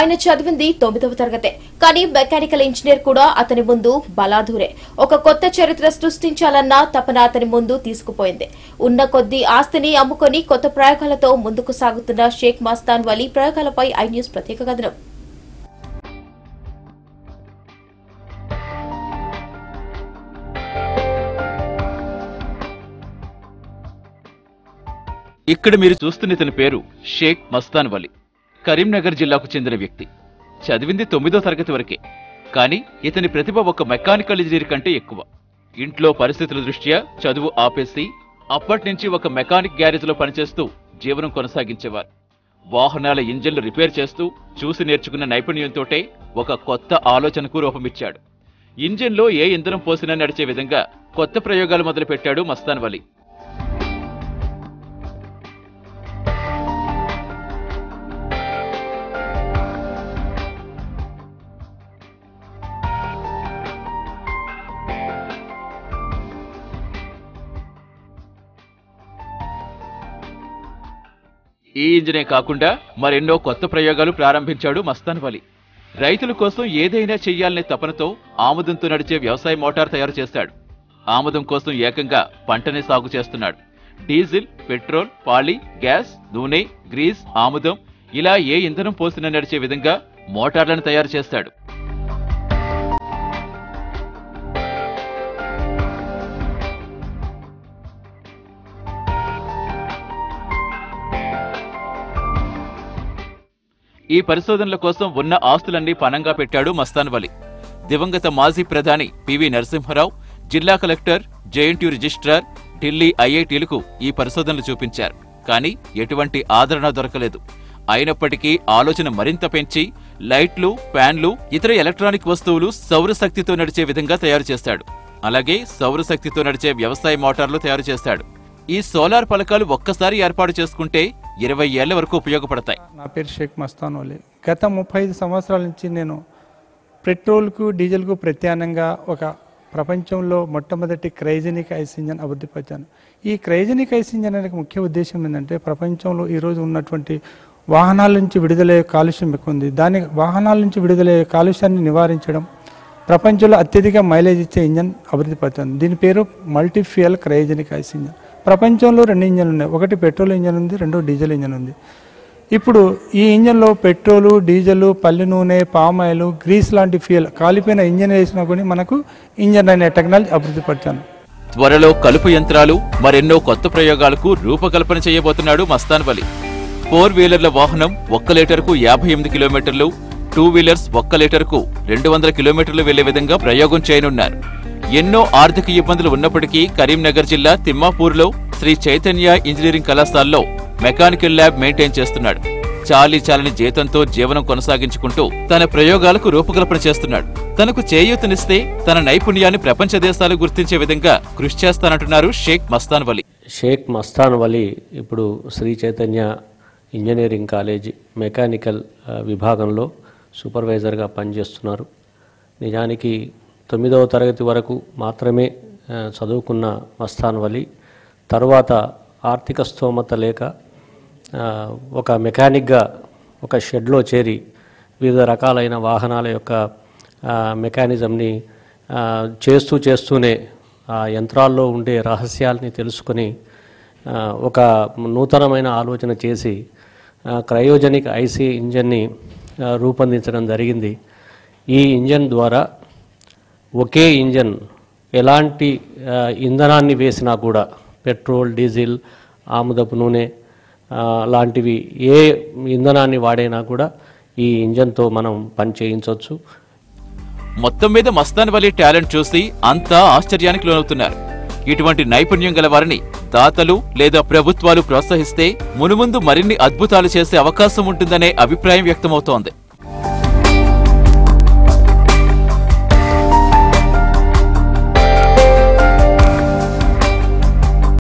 ఆయన చదివింది తొమ్మిదవ తరగతే కానీ మెకానికల్ ఇంజనీర్ కూడా అతని ముందు బలాధూరే ఒక కొత్త చరిత్ర సృష్టించాలన్న తపన అతని ముందు తీసుకుపోయింది ఉన్న కొద్దీ ఆస్తిని అమ్ముకొని కొత్త ప్రయోగాలతో ముందుకు సాగుతున్న షేక్ మస్తాన్ వలీ ప్రయోగాలపై ఐ న్యూస్ ప్రత్యేక కథనం ఇక్కడ మీరు చూస్తున్న ఇతని పేరు షేక్ మస్తాన్ వలి కరీంనగర్ జిల్లాకు చెందిన వ్యక్తి చదివింది తొమ్మిదో తరగతి వరకే కానీ ఇతని ప్రతిభ ఒక మెకానికల్ ఇంజనీర్ కంటే ఎక్కువ ఇంట్లో పరిస్థితుల దృష్ట్యా చదువు ఆపేసి అప్పటి నుంచి ఒక మెకానిక్ గ్యారేజ్లో పనిచేస్తూ జీవనం కొనసాగించేవారు వాహనాల ఇంజన్లు రిపేర్ చేస్తూ చూసి నేర్చుకున్న నైపుణ్యంతోటే ఒక కొత్త ఆలోచనకు రూపమిచ్చాడు ఇంజిన్లో ఏ ఇంధనం పోసినా నడిచే విధంగా కొత్త ప్రయోగాలు మొదలుపెట్టాడు మస్తాన్ వలి ఈ ఇంజనే కాకుండా మరెన్నో కొత్త ప్రయోగాలు ప్రారంభించాడు మస్తాన్ వలి రైతుల కోసం ఏదైనా చెయ్యాలనే తపనతో ఆముదంతో నడిచే వ్యవసాయ మోటార్ తయారు చేశాడు ఆముదం కోసం ఏకంగా పంటనే సాగు చేస్తున్నాడు డీజిల్ పెట్రోల్ పాళి గ్యాస్ నూనె గ్రీస్ ఆముదం ఇలా ఏ ఇంధనం పోసినా నడిచే విధంగా మోటార్లను తయారు చేస్తాడు ఈ పరిశోధనల కోసం ఉన్న ఆస్తులన్నీ పనంగా పెట్టాడు మస్తాన్ వలి దివంగత మాజీ ప్రధాని పివి నరసింహరావు జిల్లా కలెక్టర్ జేఎన్టీ రిజిస్ట్రార్ ఢిల్లీ ఐఐటీలకు ఈ పరిశోధనలు చూపించారు కానీ ఎటువంటి ఆదరణ దొరకలేదు అయినప్పటికీ ఆలోచన మరింత పెంచి లైట్లు ఫ్యాన్లు ఇతర ఎలక్ట్రానిక్ వస్తువులు సౌరశక్తితో నడిచే విధంగా తయారు చేస్తాడు అలాగే సౌరశక్తితో నడిచే వ్యవసాయ మోటార్లు తయారు చేస్తాడు ఈ సోలార్ పలకాలు ఒక్కసారి ఏర్పాటు చేసుకుంటే ఇరవై ఏళ్ల వరకు ఉపయోగపడతాయి నా పేరు షేక్ మస్తాన్ ఓలీ గత ముప్పై ఐదు సంవత్సరాల నుంచి నేను పెట్రోల్కు డీజిల్కు ప్రత్యామ్నాయంగా ఒక ప్రపంచంలో మొట్టమొదటి క్రైజనిక్ ఐస్ ఇంజన్ అభివృద్ధిపరిచాను ఈ క్రైజనిక్ ఐస్ ఇంజన్ అనే ముఖ్య ఉద్దేశం ఏంటంటే ప్రపంచంలో ఈరోజు ఉన్నటువంటి వాహనాల నుంచి విడుదలయ్యే కాలుష్యం ఎక్కువ ఉంది దాని వాహనాల నుంచి విడుదలయ్యే కాలుష్యాన్ని నివారించడం ప్రపంచంలో అత్యధిక మైలేజ్ ఇచ్చే ఇంజన్ అభివృద్ధి పడుతుంది దీని పేరు multi fuel cryogenic ice engine ప్రపంచంలో రెండు ఇంజన్లు ఉన్నాయి ఒకటి పెట్రోల్ ఇంజన్ ఉంది రెండు డీజిల్ ఇంజన్ ఉంది ఇప్పుడు ఈ ఇంజన్లో పెట్రోలు డీజిల్ పల్లి నూనె పామ్ ఆయిల్ గ్రీస్ లాంటి ఫ్యూయల్ కాలిపోయిన ఇంజన్ వేసినా కూడా మనకు ఇంజన్ అనే టెక్నాలజీ అభివృద్ధి పడుతుంది త్వరలో కలుపు యంత్రాలు మరెన్నో కొత్త ప్రయోగాలకు రూపకల్పన చేయబోతున్నాడు మస్తాన్ వలి ఫోర్ వీలర్ల వాహనం ఒక్క లీటర్కు యాభై ఎనిమిది కిలోమీటర్లు టూ వీలర్స్ ఒక్క లీటర్కు రెండు వందల కిలోమీటర్లు వెళ్లే విధంగా ప్రయోగం చేయనున్నారు ఎన్నో ఆర్థిక ఇబ్బందులు ఉన్నప్పటికీ కరీంనగర్ జిల్లా తిమ్మాపూర్లో శ్రీ చైతన్య ఇంజనీరింగ్ కళాశాలలో మెకానికల్ ల్యాబ్ మెయింటైన్ చేస్తున్నాడు చాలీ చాలని జీతంతో జీవనం కొనసాగించుకుంటూ తన ప్రయోగాలకు రూపకల్పన చేస్తున్నాడు తనకు చేయూతనిస్తే తన నైపుణ్యాన్ని ప్రపంచ దేశాలు గుర్తించే విధంగా కృషి చేస్తానంటున్నారు షేక్ మస్తాన్ వలి షేక్ మస్తాన్ వలి ఇప్పుడు Sri Chaitanya engineering college mechanical ఆ, విభాగంలో సూపర్వైజర్గా పనిచేస్తున్నారు నిజానికి తొమ్మిదవ తరగతి వరకు మాత్రమే ఆ, చదువుకున్న మస్తాన్ వలి తరువాత ఆర్థిక స్తోమత లేక ఆ, ఒక మెకానిక్గా ఒక షెడ్లో చేరి వివిధ రకాలైన వాహనాల యొక్క ఆ, మెకానిజంని ఆ, చేస్తూ చేస్తూనే ఆ యంత్రాల్లో ఉండే రహస్యాల్ని తెలుసుకొని ఆ, ఒక నూతనమైన ఆలోచన చేసి ఆ, క్రయోజనిక్ ఐసీ ఇంజన్ని ఆ, రూపొందించడం జరిగింది ఈ ఇంజన్ ద్వారా ఒకే ఇంజన్ ఎలాంటి ఆ, ఇంధనాన్ని వేసినా కూడా పెట్రోల్ డీజిల్ ఆముదపు నూనె ఆ, లాంటివి ఏ ఇంధనాన్ని వాడైనా కూడా ఈ ఇంజన్తో మనం పని చేయించవచ్చు మొత్తం మీద మస్తాన్ వలి టాలెంట్ చూసి అంతా ఆశ్చర్యానికి లోనవుతున్నారు ఇటువంటి నైపుణ్యం గల వారిని దాతలు లేదా ప్రభుత్వాలు ప్రోత్సహిస్తే మునుముందు మరిన్ని అద్భుతాలు చేసే అవకాశం ఉంటుందనే అభిప్రాయం వ్యక్తమవుతోంది